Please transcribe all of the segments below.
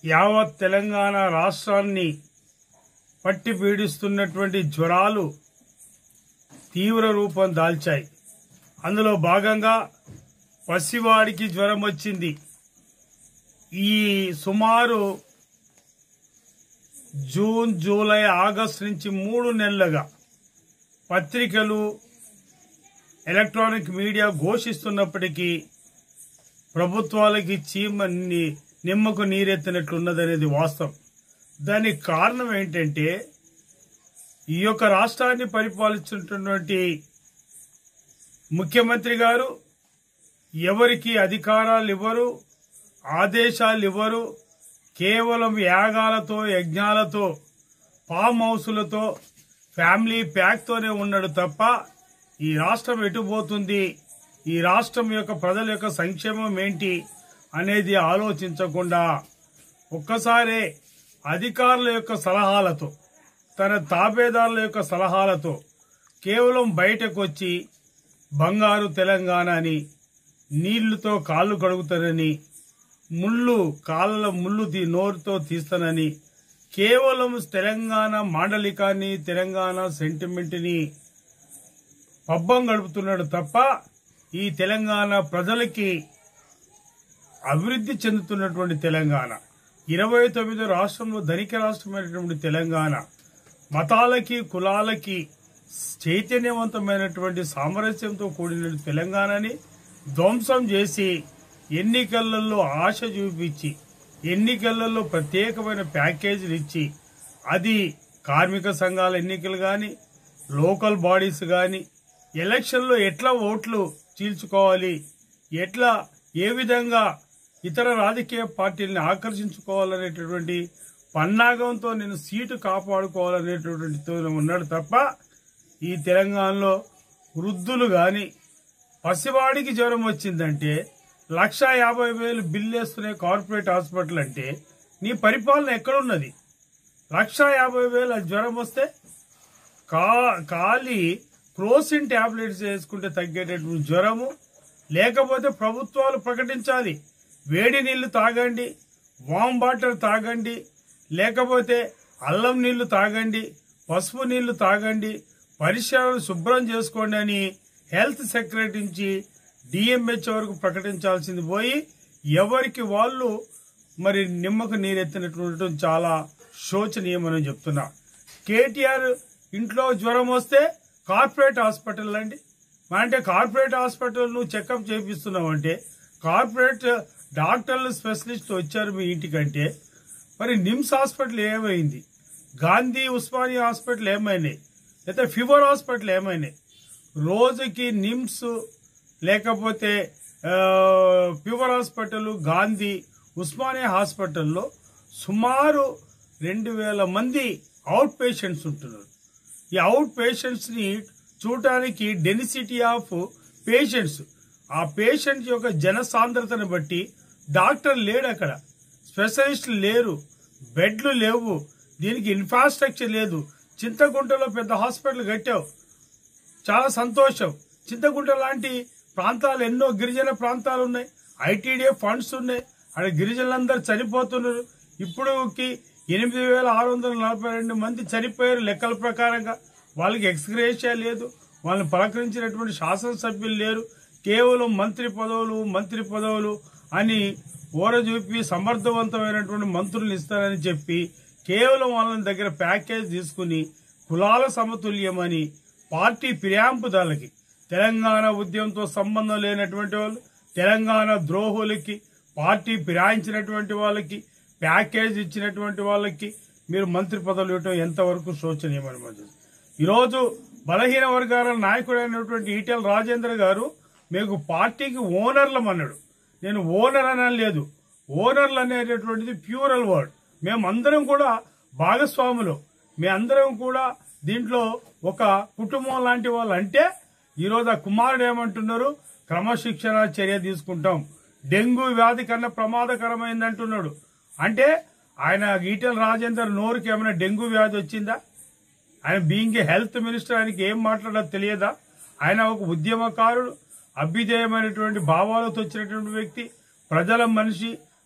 యావత్ తెలంగాణ రాష్ట్రాన్ని పట్టి పీడిస్తున్నటువంటి జ్వరాలు తీవ్ర రూపం దాల్చాయి అందులో భాగంగా పసివాడికి జ్వరం వచ్చింది ఈ సుమారు జూన్ జూలై ఆగస్టు నుంచి మూడు నెలలుగా పత్రికలు ఎలక్ట్రానిక్ మీడియా ఘోషిస్తున్నప్పటికీ ప్రభుత్వాలకి చీమ ని- నిమ్మకు నీరెత్తినట్లున్నదనేది వాస్తవం దానికి కారణం ఏంటంటే ఈ యొక్క రాష్ట్రాన్ని పరిపాలిస్తున్నటువంటి ముఖ్యమంత్రి గారు ఎవరికి అధికారాలు ఇవ్వరు ఆదేశాలు ఇవ్వరు కేవలం యాగాలతో యజ్ఞాలతో ఫామ్ హౌసులతో ఫ్యామిలీ ప్యాక్తోనే ఉన్నాడు తప్ప ఈ రాష్ట్రం ఎటుపోతుంది ఈ రాష్ట్రం యొక్క ప్రజల యొక్క సంక్షేమం ఏంటి అనేది ఆలోచించకుండా ఒక్కసారే అధికారుల యొక్క సలహాలతో తన తాబేదారుల యొక్క సలహాలతో కేవలం బయటకు వచ్చి బంగారు తెలంగాణ అని నీళ్లతో కాళ్ళు కడుగుతానని ముళ్ళు కాళ్ళ ముళ్ళు తీ నోరుతో తీస్తానని కేవలం తెలంగాణ మాండలికాన్ని తెలంగాణ సెంటిమెంట్ని పబ్బం గడుపుతున్నాడు తప్ప ఈ తెలంగాణ ప్రజలకి అభివృద్ధి చెందుతున్నటువంటి తెలంగాణ ఇరవై తొమ్మిదో రాష్ట్రంలో ధనిక రాష్ట్రమైనటువంటి తెలంగాణ మతాలకి కులాలకి చైతన్యవంతమైనటువంటి సామరస్యంతో కూడిన తెలంగాణని ధ్వంసం చేసి ఎన్నికలలో ఆశ చూపించి ఎన్నికలలో ప్రత్యేకమైన ప్యాకేజీలు ఇచ్చి అది కార్మిక సంఘాల ఎన్నికలు కానీ లోకల్ బాడీస్ కానీ ఎలక్షన్లో ఎట్లా ఓట్లు చీల్చుకోవాలి ఎట్లా ఏ విధంగా ఇతర రాజకీయ పార్టీల్ని ఆకర్షించుకోవాలనేటటువంటి పన్నాగంతో నేను సీటు కాపాడుకోవాలనేటటువంటి ఉన్నాడు తప్ప ఈ తెలంగాణలో వృద్ధులు గాని పసివాడికి జ్వరం వచ్చిందంటే లక్ష యాభై వేలు బిల్లేస్తున్న కార్పొరేట్ హాస్పిటల్ అంటే నీ పరిపాలన ఎక్కడున్నది లక్ష యాభై వేల జ్వరం వస్తే కా ఖాళీ క్రోసిన్ టాబ్లెట్స్ వేసుకుంటే తగ్గేటటువంటి జ్వరము లేకపోతే ప్రభుత్వాలు ప్రకటించాలి వేడి నీళ్లు తాగండి వామ్ వాటర్ తాగండి లేకపోతే అల్లం నీళ్లు తాగండి పసుపు నీళ్లు తాగండి పరిసరాలు శుభ్రం చేసుకోండి అని హెల్త్ సెక్రటరీ నుంచి డిఎంహెచ్ వరకు ప్రకటించాల్సింది పోయి ఎవరికి వాళ్ళు మరి నిమ్మకు నీరెత్తినటువంటి చాలా శోచనీయమని చెప్తున్నా కేటీఆర్ ఇంట్లో జ్వరం వస్తే కార్పొరేట్ హాస్పిటల్ అండి అంటే కార్పొరేట్ హాస్పిటల్ నువ్వు చెకప్ చేపిస్తున్నావు అంటే కార్పొరేట్ డాక్టర్లు స్పెషలిస్ట్ వచ్చారు మీ ఇంటికంటే మరి నిమ్స్ హాస్పిటల్ ఏమైంది గాంధీ ఉస్మానియా హాస్పిటల్ ఏమైనాయి లేదా ఫీవర్ హాస్పిటల్ ఏమైనాయి రోజుకి నిమ్స్ లేకపోతే ఆ, ఫీవర్ హాస్పిటల్ గాంధీ ఉస్మానియా హాస్పిటల్లో సుమారు రెండు వేల మంది అవుట్ పేషెంట్స్ ఉంటున్నారు ఈ అవుట్ పేషెంట్స్ ని చూడటానికి డెన్సిటీ ఆఫ్ పేషెంట్స్ ఆ పేషెంట్ యొక్క జనసాంద్రతను బట్టి డాక్టర్ లేడు అక్కడ స్పెషలిస్టులు లేరు బెడ్లు లేవు దీనికి ఇన్ఫ్రాస్ట్రక్చర్ లేదు చింతగుంటలో పెద్ద హాస్పిటల్ కట్టావు చాలా సంతోషం చింతగుంట లాంటి ప్రాంతాలు ఎన్నో గిరిజన ప్రాంతాలు ఉన్నాయి ఐటీడీఏ ఫండ్స్ ఉన్నాయి అక్కడ గిరిజనులందరూ చనిపోతున్నారు ఇప్పుడుకి ఎనిమిది వేల ఆరు వందల నలభై రెండు మంది చనిపోయారు లెక్కల ప్రకారంగా వాళ్ళకి ఎక్స్గ్రేషియా లేదు వాళ్ళని పలకరించినటువంటి శాసనసభ్యులు లేరు కేవలం మంత్రి పదవులు మంత్రి పదవులు అని ఓర చూపి సమర్థవంతమైనటువంటి మంత్రులు ఇస్తారని చెప్పి కేవలం వాళ్ళ దగ్గర ప్యాకేజ్ తీసుకుని కులాల సమతుల్యమని పార్టీ ఫిర్యాంపుదాలకి తెలంగాణ ఉద్యమంతో సంబంధం లేనటువంటి వాళ్ళు తెలంగాణ ద్రోహులకి పార్టీ ఫిరాయించినటువంటి వాళ్ళకి ప్యాకేజ్ ఇచ్చినటువంటి వాళ్ళకి మీరు మంత్రి పదవులు ఇవ్వటం ఎంతవరకు శోచనీయమని మనం ఈరోజు బలహీన వర్గాల నాయకుడైనటువంటి ఈటెల రాజేంద్ర గారు మీకు పార్టీకి ఓనర్లం అన్నాడు నేను ఓనర్ అని లేదు ఓనర్లు అనేటటువంటిది ప్యూరల్ వర్డ్ మేమందరం కూడా భాగస్వాములు మేమందరం కూడా దీంట్లో ఒక కుటుంబం లాంటి వాళ్ళు అంటే ఈరోజు ఆ కుమారుడు ఏమంటున్నారు క్రమశిక్షణ చర్య తీసుకుంటాం డెంగ్యూ వ్యాధి కన్నా ప్రమాదకరమైంది అంటున్నాడు అంటే ఆయన ఈటెల రాజేందర్ నోరుకి ఏమైనా డెంగ్యూ వ్యాధి వచ్చిందా ఆయన బీయింగ్ ఏ హెల్త్ మినిస్టర్ ఆయనకి ఏం మాట్లాడో తెలియదా ఆయన ఒక ఉద్యమకారుడు అభ్యుదయమైనటువంటి భావాలతో వచ్చినటువంటి వ్యక్తి ప్రజల మనిషి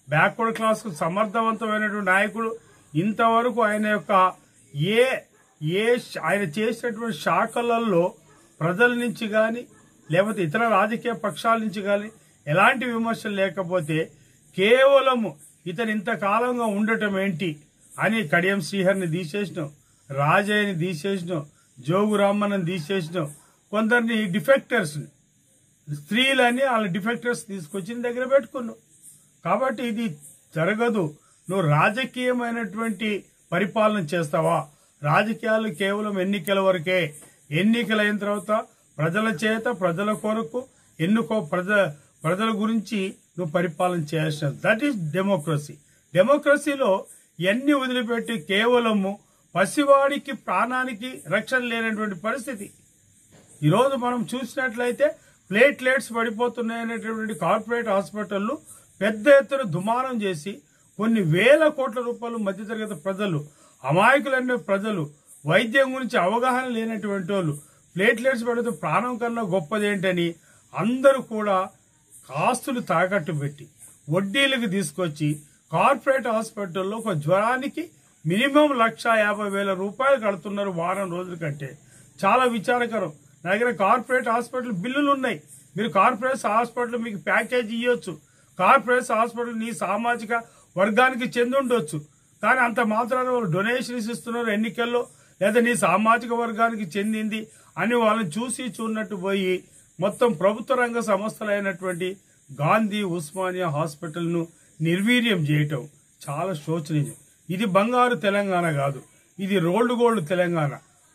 బ్యాక్వర్డ్ క్లాస్ కు సమర్థవంతమైనటువంటి నాయకుడు ఇంతవరకు ఆయన యొక్క ఏ ఏ శ- ఆయన చేసినటువంటి శాఖలలో ప్రజల నుంచి కానీ లేకపోతే ఇతర రాజకీయ పక్షాల నుంచి కానీ ఎలాంటి విమర్శలు లేకపోతే కేవలము ఇతను ఇంతకాలంగా ఉండటం ఏంటి అని కడియం శ్రీహరిని తీసేసినాం రాజయ్యని తీసేసినాం జోగు రామన్నని తీసేసినాం కొందరిని డిఫెక్టర్స్ స్త్రీలని వాళ్ళ డిఫెక్టర్స్ తీసుకొచ్చి నీ దగ్గర పెట్టుకున్నావు కాబట్టి ఇది జరగదు నువ్వు రాజకీయమైనటువంటి పరిపాలన చేస్తావా రాజకీయాలు కేవలం ఎన్నికల వరకే ఎన్నికలైన తర్వాత ప్రజల చేత ప్రజల కొరకు ఎన్నుకో ప్రజ ప్రజల గురించి నువ్వు పరిపాలన చేయాల్సిన దట్ ఈస్ డెమోక్రసీ డెమోక్రసీలో ఎన్ని వదిలిపెట్టి కేవలము పసివాడికి ప్రాణానికి రక్షణ లేనటువంటి పరిస్థితి ఈరోజు మనం చూసినట్లయితే ప్లేట్లెట్స్ పడిపోతున్నాయనేటటువంటి కార్పొరేట్ హాస్పిటళ్లు పెద్ద ఎత్తున దుమారం చేసి కొన్ని వేల కోట్ల రూపాయలు మధ్యతరగతి ప్రజలు అమాయకులైన ప్రజలు వైద్యం గురించి అవగాహన లేనటువంటి వాళ్ళు ప్లేట్లెట్స్ పడితే ప్రాణం కన్నా గొప్పదేంటని అందరూ కూడా కాస్తులు తాకట్టు పెట్టి వడ్డీలకు తీసుకొచ్చి కార్పొరేట్ హాస్పిటల్లో ఒక జ్వరానికి మినిమం లక్ష యాభై వేల రూపాయలు కడుతున్నారు వారం రోజుల కంటే చాలా విచారకరం నా దగ్గర కార్పొరేట్ హాస్పిటల్ బిల్లులు ఉన్నాయి మీరు కార్పొరేట్ హాస్పిటల్ మీకు ప్యాకేజ్ ఇవ్వచ్చు కార్పొరేట్ హాస్పిటల్ నీ సామాజిక వర్గానికి చెంది ఉండొచ్చు కానీ అంత మాత్రాన వాళ్ళు డొనేషన్స్ ఇస్తున్నారు ఎన్నికల్లో లేదా నీ సామాజిక వర్గానికి చెందింది అని వాళ్ళని చూసి చూడనట్టు పోయి మొత్తం ప్రభుత్వ రంగ సంస్థలైనటువంటి గాంధీ ఉస్మానియా హాస్పిటల్ను నిర్వీర్యం చేయటం చాలా శోచనీయం ఇది బంగారు తెలంగాణ కాదు ఇది రోల్డ్ గోల్డ్ తెలంగాణ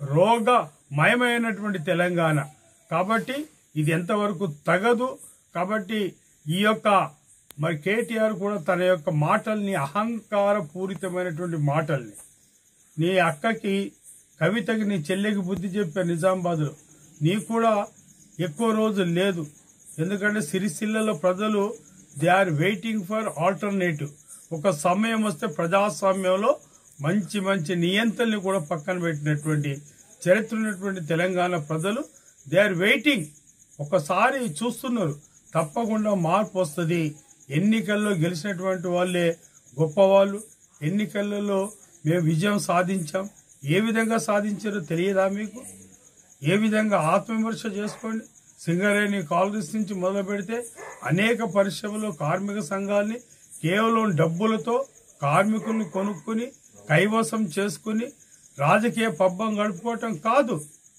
రోగమయమైనటువంటి తెలంగాణ కాబట్టి ఇది ఎంతవరకు తగదు కాబట్టి ఈ యొక్క మరి కేటీఆర్ కూడా తన యొక్క మాటల్ని అహంకార పూరితమైనటువంటి మాటల్ని నీ అక్కకి కవితకి నీ చెల్లెకి బుద్ధి చెప్పారు నిజామాబాద్లో నీ కూడా ఎక్కువ రోజులు లేదు ఎందుకంటే సిరిసిల్లలో ప్రజలు they are waiting for alternative ఒక సమయం వస్తే ప్రజాస్వామ్యంలో మంచి మంచి నియంత్రణని కూడా పక్కన పెట్టినటువంటి చరిత్ర ఉన్నటువంటి తెలంగాణ ప్రజలు దే ఆర్ వెయిటింగ్ ఒకసారి చూస్తున్నారు తప్పకుండా మార్పు వస్తుంది ఎన్నికల్లో గెలిచినటువంటి వాళ్ళే గొప్పవాళ్ళు ఎన్నికలలో మేము విజయం సాధించాం ఏ విధంగా సాధించారో తెలియదా మీకు ఏ విధంగా ఆత్మవిమర్శ చేసుకోండి సింగరేణి కాంగ్రెస్ నుంచి మొదలు పెడితే అనేక పరిశ్రమలు కార్మిక సంఘాల్ని కేవలం డబ్బులతో కార్మికుల్ని కొనుక్కుని కైవసం చేసుకుని రాజకీయ పబ్బం గడుపుకోవటం కాదు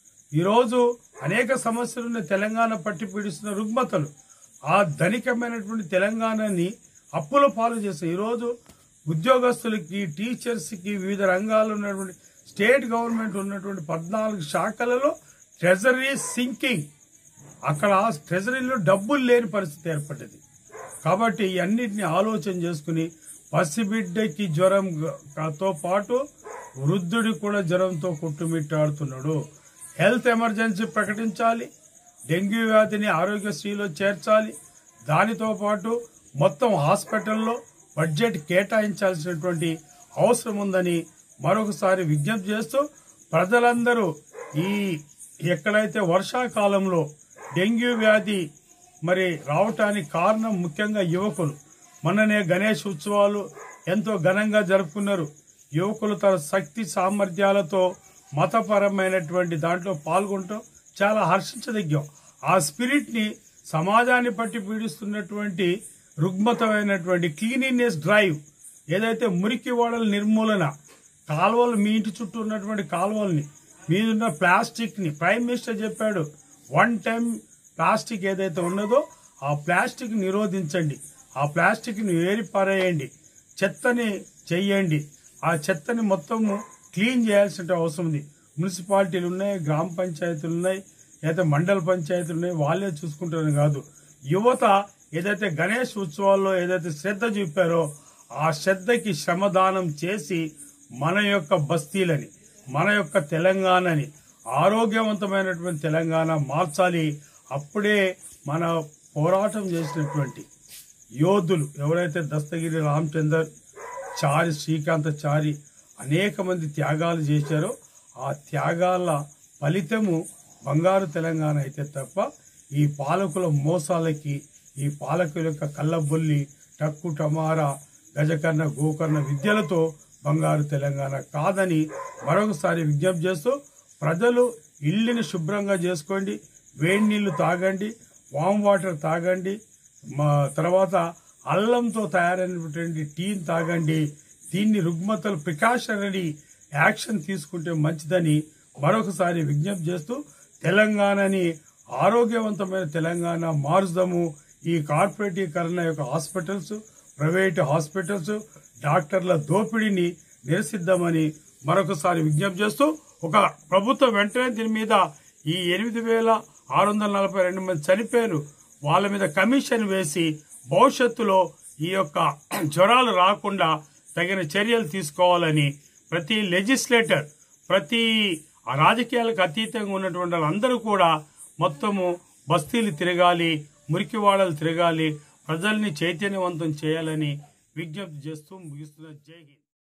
ఈరోజు అనేక సమస్యలున్న తెలంగాణ పట్టి పీడిస్తున్న రుగ్మతలు ఆ ధనికమైనటువంటి తెలంగాణని అప్పుల పాలు చేస్తాయి ఈరోజు ఉద్యోగస్తులకి టీచర్స్కి వివిధ రంగాల్లో ఉన్నటువంటి స్టేట్ గవర్నమెంట్ ఉన్నటువంటి పద్నాలుగు శాఖలలో ట్రెజరీ సింకింగ్ అక్కడ ట్రెజరీలో డబ్బులు లేని పరిస్థితి ఏర్పడ్డది కాబట్టి ఈ అన్నిటిని ఆలోచన చేసుకుని పసిబిడ్డకి జ్వరం గ- తో పాటు వృద్ధుడి కూడా జ్వరంతో కొట్టుమిట్టాడుతున్నాడు హెల్త్ ఎమర్జెన్సీ ప్రకటించాలి డెంగ్యూ వ్యాధిని ఆరోగ్యశ్రీలో చేర్చాలి దానితో పాటు మొత్తం హాస్పిటల్లో బడ్జెట్ కేటాయించాల్సినటువంటి అవసరం ఉందని మరొకసారి విజ్ఞప్తి చేస్తూ ప్రజలందరూ ఈ ఎక్కడైతే వర్షాకాలంలో డెంగ్యూ వ్యాధి మరి రావటానికి కారణం ముఖ్యంగా యువకులు మొన్ననే గణేష్ ఉత్సవాలు ఎంతో ఘనంగా జరుపుకున్నారు యువకులు తన శక్తి సామర్థ్యాలతో మతపరమైనటువంటి దాంట్లో పాల్గొనటం చాలా హర్షించదగ్గం ఆ స్పిరిట్ ని సమాజాన్ని పట్టి పీడిస్తున్నటువంటి రుగ్మతమైనటువంటి క్లీనినెస్ డ్రైవ్ ఏదైతే మురికి ఓడల నిర్మూలన కాలువలు మీ ఇంటి చుట్టూ ఉన్నటువంటి కాలువల్ని మీదున్న ప్లాస్టిక్ ని ప్రైమ్ మినిస్టర్ చెప్పాడు వన్ టైం ప్లాస్టిక్ ఏదైతే ఉన్నదో ఆ ప్లాస్టిక్ నిరోధించండి ఆ ప్లాస్టిక్ ని ఏరి పారేయండి చెత్తని చెయ్యండి ఆ చెత్తని మొత్తము క్లీన్ చేయాల్సిన అవసరం ఉంది మున్సిపాలిటీలు ఉన్నాయి గ్రామ పంచాయతీలు ఉన్నాయి లేదా మండల పంచాయతీలు ఉన్నాయి వాళ్ళే చూసుకుంటారని కాదు యువత ఏదైతే గణేష్ ఉత్సవాల్లో ఏదైతే శ్రద్ధ చూపారో ఆ శ్రద్ధకి శ్రమదానం చేసి మన యొక్క బస్తీలని మన యొక్క తెలంగాణని ఆరోగ్యవంతమైనటువంటి తెలంగాణ మార్చాలి అప్పుడే మన పోరాటం చేసినటువంటి యోధులు ఎవరైతే దస్తగిరి రామచందర్ చారి శ్రీకాంత చారి అనేక మంది త్యాగాలు చేశారో ఆ త్యాగాల ఫలితము బంగారు తెలంగాణ అయితే తప్ప ఈ పాలకుల మోసాలకి ఈ పాలకుల యొక్క కళ్ళబొల్లి టక్కు టమారా గజకర్ణ గోకర్ణ విద్యలతో బంగారు తెలంగాణ కాదని మరొకసారి విజ్ఞప్తి చేస్తూ ప్రజలు ఇల్లుని శుభ్రంగా చేసుకోండి వేడి నీళ్లు తాగండి వామ్ వాటర్ తాగండి మా తర్వాత అల్లంతో తయారైనటువంటి టీని తాగండి దీన్ని రుగ్మతలు ప్రికాషనరీ యాక్షన్ తీసుకుంటే మంచిదని మరొకసారి విజ్ఞప్తి చేస్తూ తెలంగాణని ఆరోగ్యవంతమైన తెలంగాణ మారుదాము ఈ కార్పొరేటీకరణ యొక్క హాస్పిటల్స్ ప్రైవేట్ హాస్పిటల్స్ డాక్టర్ల దోపిడీని నిరసిద్దామని మరొకసారి విజ్ఞప్తి చేస్తూ ఒక ప్రభుత్వం వెంటనే దీని మీద ఈ ఎనిమిది వేల ఆరు వందల నలభై రెండు మంది చనిపోయారు వాళ్ళ మీద కమిషన్ వేసి భవిష్యత్తులో ఈ యొక్క జ్వరాలు రాకుండా తగిన చర్యలు తీసుకోవాలని ప్రతి లెజిస్లేటర్ ప్రతి ఆ రాజకీయాలకు అతీతంగా ఉన్నటువంటి వాళ్ళందరూ కూడా మొత్తము బస్తీలు తిరగాలి మురికివాడలు తిరగాలి ప్రజల్ని చైతన్యవంతం చేయాలని విజ్ఞప్తి చేస్తూ ముగిస్తున్న జై హింద్